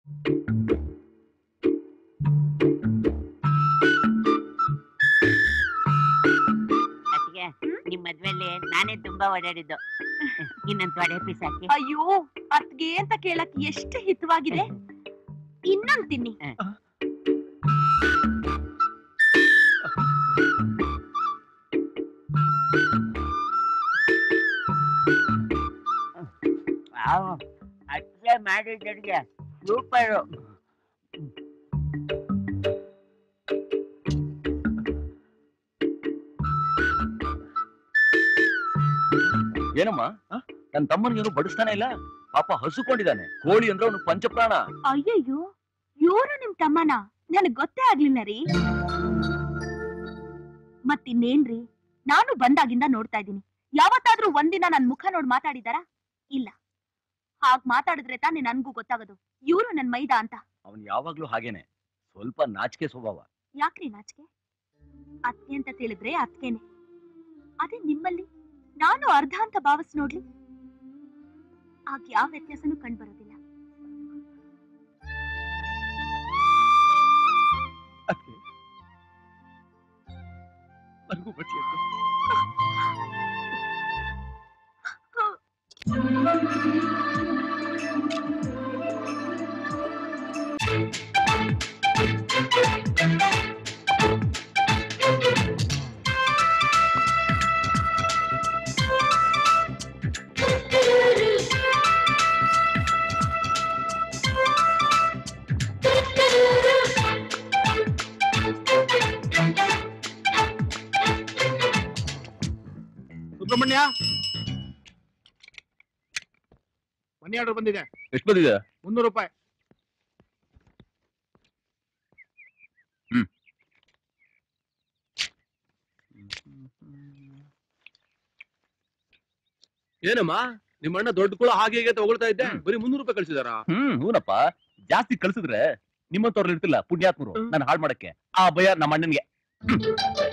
ಅತ್ತಿಗೆ ನಿಮ್ ಮದ್ವೆಲಿ ನಾನೇ ತುಂಬಾ ಓಡಾಡಿದ್ದು ಇನ್ನೊಂದ್ ತೊಡೆ ಪೀಸ್ ಹಾಕಿ ಅಯ್ಯೋ ಅದ್ಗೆ ಅಂತ ಕೇಳಕ್ ಎಷ್ಟು ಹಿತವಾಗಿದೆ ಇನ್ನೊಂದ್ ತಿನ್ನಿ ವಾವ್, ಅತ್ತೆ ಮಾಡಿದ ಅಡ್ಗೆ ಸೂಪರು ಏನಮ್ಮ ನನ್ ತಮ್ಮನಿಗೇನು ಬಡಿಸ್ತಾನೆ ಇಲ್ಲ ಪಾಪ ಹಸುಕೊಂಡಿದ್ದಾನೆ ಕೋಳಿ ಅಂದ್ರೆ ಅವನು ಪಂಚಪ್ರಾಣ ಅಯ್ಯಯ್ಯೋ ಇವ್ರು ನಿಮ್ ತಮ್ಮನ ನನಗ್ ಗೊತ್ತೇ ಆಗ್ಲಿಲ್ಲ ರೀ ಮತ್ತಿನ್ನೇನ್ರಿ ನಾನು ಬಂದಾಗಿಂದ ನೋಡ್ತಾ ಇದ್ದೀನಿ ಯಾವತ್ತಾದ್ರೂ ಒಂದಿನ ನನ್ ಮುಖ ನೋಡ್ ಮಾತಾಡಿದಾರಾ ಇಲ್ಲ ಹಾಗ್ ಮಾತಾಡಿದ್ರೆ ತಾನೇ ನನ್ಗೂ ಗೊತ್ತಾಗೋದು ಇವ್ರು ನನ್ ಮೈದ ಅಂತ ಅವನ್ ಯಾವಾಗ್ಲೂ ಹಾಗೇನೆ ಸ್ವಲ್ಪ ನಾಚಿಕೆ ಸ್ವಭಾವ ಯಾಕ್ರಿ ನಾಚಿಕೆ ಅತ್ಗೆ ಅಂತ ತಿಳಿದ್ರೆ ಅತ್ಗೆನೆ ಅದೇ ನಿಮ್ಮಲ್ಲಿ ನಾನು ಅರ್ಧ ಅಂತ ಭಾವಿಸ್ ನೋಡ್ಲಿ ಆಗ ಯಾವ ವ್ಯತ್ಯಾಸನೂ ಕಂಡ್ಬರೋದಿಲ್ಲ ನನಗೂ ಬಚ್ಚಿ ಸುಬ್ರಹ್ಮಣ್ಯ ಮನಿ ಆರ್ಡರ್ ಬಂದಿದೆ ಎಷ್ಟು ಬಂದಿದೆ ಮುನ್ನೂರು ರೂಪಾಯಿ ಏನಮ್ಮ ನಿಮ್ಮ ಅಣ್ಣ ದೊಡ್ಡ ಕುಳ ಹಾಗೆ ಹೀಗೆ ತಗೊಳ್ತಾ ಇದ್ದೆ ಹ್ಮ್. ಬರೀ ಮುನ್ನೂರು ರೂಪಾಯಿ ಕಳ್ಸಿದಾರ ಹ್ಮ್ ಹೂನಪ್ಪ ಜಾಸ್ತಿ ಕಳ್ಸಿದ್ರೆ ನಿಮ್ಮಂತವ್ರಲ್ಲಿ ಇರ್ತಿಲ್ಲ ಪುಣ್ಯಾತ್ಮರು ನಾನು ಹಾಳು ಮಾಡಕ್ಕೆ ಆ ಭಯ ನಮ್ಮ ಅಣ್ಣನ್ಗೆ